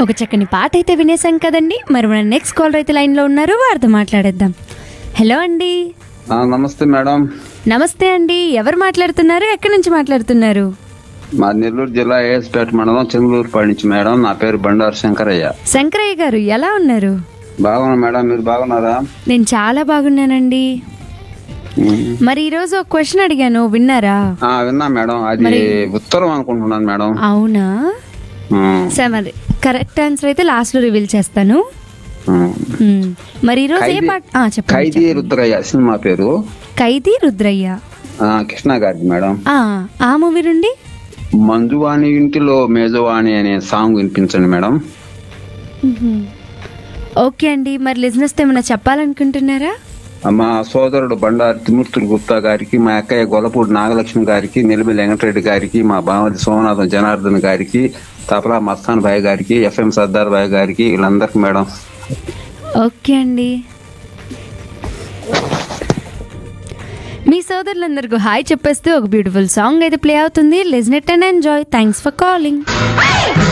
ఒక చక్కని పాట అయితే వినేసాం కదండి మరి మన నెక్స్ట్ కాలర్ అయితే లైన్లో ఉన్నారు వారితో మాట్లాడేద్దాం హలో అండి ఆ, నమస్తే మేడం నమస్తే అండి ఎవరు మాట్లాడుతున్నారు ఎక్కడి నుంచి మాట్లాడుతున్నారు మా నెల్లూరు జిల్లా ఏఎస్పేట మండలం చంద్రూరుపాడు నుంచి మేడం నా పేరు బండారు శంకరయ్య శంకరయ్య గారు ఎలా ఉన్నారు బాగున్నా మేడం మీరు బాగున్నారా నేను చాలా బాగున్నానండి ఉమ్. మరి ఈరోజు ఒక క్వశ్చన్ అడిగాను విన్నారా ఆ, విన్నా మేడం అది ఉత్తరం అనుకుంటున్నాను మేడం అవునా ఉమ్, సరే మరి కరెక్ట్ ఆన్సర్ అయితే లాస్ట్లో రివీల్ చేస్తాను ఉమ్. మ్మ్. మరి ఈరోజు ఏ ఖైదీ- పాట ఆ, చెప్పండి ఖైదీ రుద్రయ్య సినిమా పేరు ఖైదీ రుద్రయ్య ఆ, కృష్ణ గారిది మేడం ఆ, ఆ మూవీ నుండి మంజువాణి ఇంటిలో మేజవాణి అనే సాంగ్ వినిపించండి మేడం ఓకే అండి మరి లిజినెస్ ఏమైనా చెప్పాలనుకుంటున్నారా మా సోదరుడు బండారు తిమూర్తులు గుప్తా గారికి మా అక్కయ్య గొల్లపూడి నాగలక్ష్మి గారికి నిలిమి వెంకటరెడ్డి గారికి మా బామతి సోమనాథం జనార్దన్ గారికి తపలా మస్తాన్ భాయ్ గారికి ఎఫ్ఎం సర్దార్ భాయ్ గారికి వీళ్ళందరికి మేడం ఓకే అండి మీ సోదరులందరికీ హాయ్ చెప్పేస్తూ ఒక బ్యూటిఫుల్ సాంగ్ అయితే ప్లే అవుతుంది listen and enjoy thanks for calling